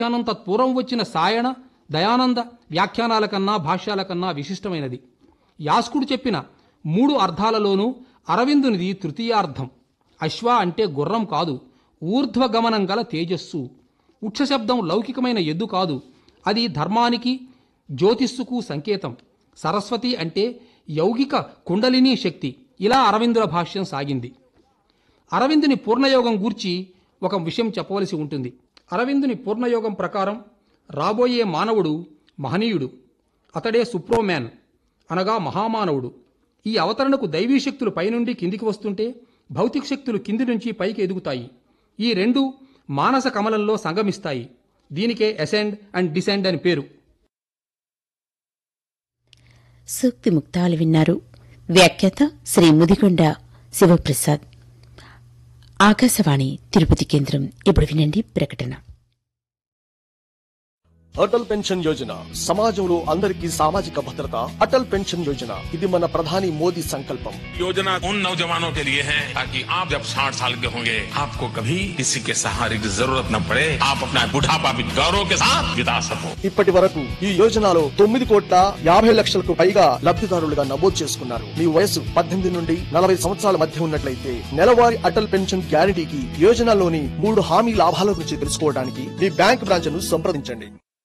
వ్యాఖ్యానం తత్పూర్వం వచ్చిన సాయణ దయానంద వ్యాఖ్యానాల కన్నా భాష్యాల కన్నా విశిష్టమైనది యాస్కుడు చెప్పిన మూడు అర్థాలలోనూ అరవిందునిది తృతీయార్థం అశ్వ అంటే గుర్రం కాదు ఊర్ధ్వగమనం గల తేజస్సు ఉక్షశబ్దం లౌకికమైన ఎద్దు కాదు అది ధర్మానికి జ్యోతిస్సుకు సంకేతం సరస్వతి అంటే యౌగిక కుండలినీ శక్తి ఇలా అరవిందుల భాష్యం సాగింది అరవిందుని పూర్ణయోగం గూర్చి ఒక విషయం చెప్పవలసి ఉంటుంది అరవిందుని పూర్ణయోగం ప్రకారం రాబోయే మానవుడు మహనీయుడు అతడే సుప్రోమ్యాన్ అనగా మహామానవుడు ఈ అవతరణకు దైవీ శక్తులు పైనుండి కిందికి వస్తుంటే భౌతిక శక్తులు కింది నుంచి పైకి ఎదుగుతాయి ఈ రెండు మానస కమలంలో సంగమిస్తాయి దీనికే అసెండ్ అండ్ డిసెండ్ అని పేరు సూక్తి ముక్తాలు విన్నారు వ్యాఖ్యాత శ్రీ ముదిగొండ శివప్రసాద్ ఆకాశవాణి తిరుపతి కేంద్రం ఇప్పుడు వినండి ప్రకటన అటల్ పెన్షన్ యోజన సమాజంలో అందరికీ సామాజిక భద్రత అటల్ పెన్షన్ యోజన ఇది మన ప్రధాని మోదీ సంకల్పం योजना उन नौजवानों के लिए है ताकि आप जब 60 साल के होंगे आपको कभी किसी के सहारे की जरूरत न पड़े आप अपना बुढ़ापा भी गौरव के साथ बिता सको ఇప్పటి వరకు ఈ యోజనలో తొమ్మిది కోట్ల యాభై లక్షలకు పైగా లబ్ధిదారులుగా నమోదు చేసుకున్నారు మీ వయసు పద్దెనిమిది నుండి నలభై సంవత్సరాల మధ్య ఉన్నట్లయితే నెలవారీ అటల్ పెన్షన్ గ్యారంటీకి యోజనలోని మూడు హామీ లాభాల గురించి తెలుసుకోవడానికి మీ బ్యాంక్ బ్రాంచ్ ను సంప్రదించండి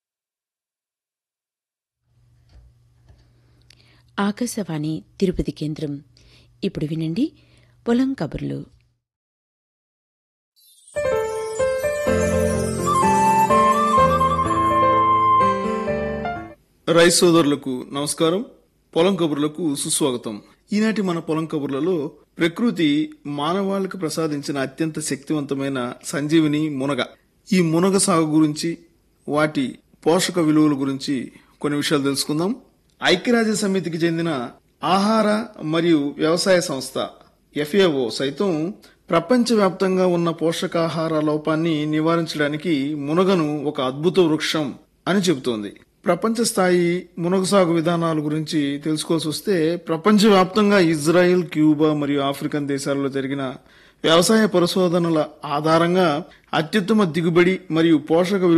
ఆకాశవాణి తిరుపతి కేంద్రం ఇప్పుడు వినండి పొలం కబుర్లు రైస్ సోదరులకు నమస్కారం పొలం కబుర్లకు సుస్వాగతం ఈనాటి మన పొలం కబుర్లలో ప్రకృతి మానవాళికి ప్రసాదించిన అత్యంత శక్తివంతమైన సంజీవిని మునగ ఈ మునగ సాగు గురించి వాటి పోషక విలువల గురించి కొన్ని విషయాలు తెలుసుకుందాం ఐక్యరాజ్య సమితికి చెందిన ఆహార మరియు వ్యవసాయ సంస్థ ఎఫ్ఏఓ సైతం ప్రపంచవ్యాప్తంగా ఉన్న పోషకాహార లోపాన్ని నివారించడానికి మునగను ఒక అద్భుత వృక్షం అని చెబుతోంది ప్రపంచ స్థాయి మునగ సాగు విధానాల గురించి తెలుసుకోవాల్సి వస్తే ప్రపంచవ్యాప్తంగా ఇజ్రాయెల్ క్యూబా మరియు ఆఫ్రికన్ దేశాలలో జరిగిన వ్యవసాయ పరిశోధనల ఆధారంగా అత్యుత్తమ దిగుబడి మరియు పోషక విలువ